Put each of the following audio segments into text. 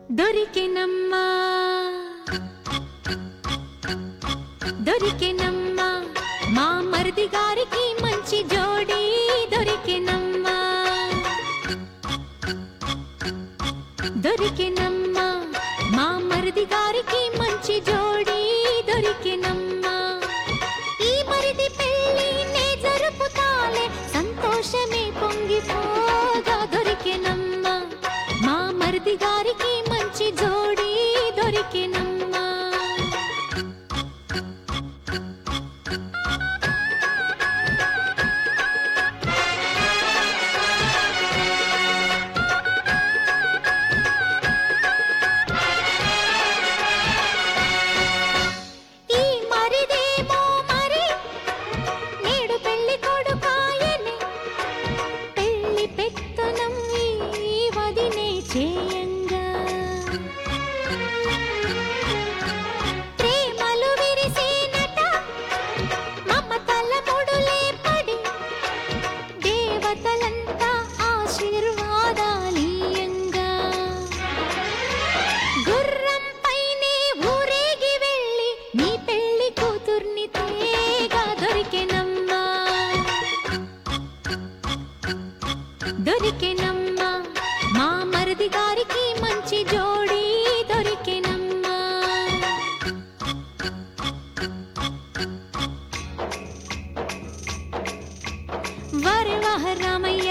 దొరికెనమ్మా దొరికెనమ్మా మా మరిది గారికి మంచి జోడి దొరికెనమ్మా దొరికెనమ్మా మా మరిది గారికి మంచి జోడి దొరికెనమ్మా ఈ మరిది పెళ్లి నే జరుపుతాలే సంతోషమే పొంగిపోగా దొరికెనమ్మా మా మరిది గారికి మంచి జోడి దొరికెనమ్మా ఈ మరిదేమో మరి నేడు పెళ్లి కొడుకాయనే పెళ్లి పెత్తనం ఈ వదినే చేయంగా ప్రేమలు విరిసేనట మమతల ముడులే పడి దేవతలంతా ఆశీర్వాదాలీయంగా గుర్రం పైనే ఊరేగి వెళ్ళి నీ పెళ్లి కూతుర్ని తేగా దొరికెనమ్మా దొరికెనమ్మా మా మరిది గారికి మంచి జోడి దొరికెనమ్మా వారి వాహ రామయ్య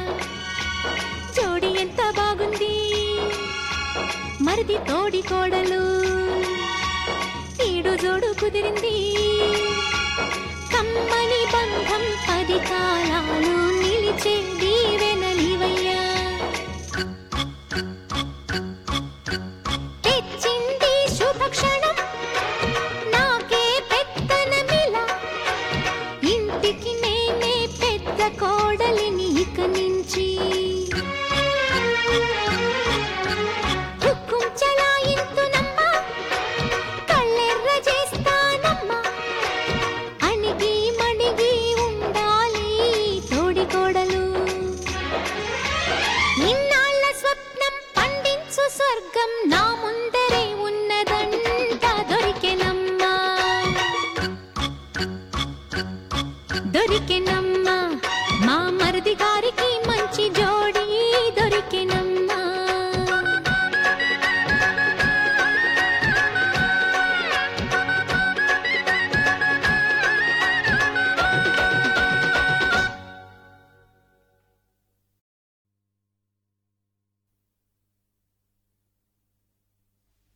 జోడి ఎంత బాగుంది మరిది తోడి కోడలు ఈడు జోడు కుదిరింది కమ్మని బంధం పది కాలాలు నిలిచే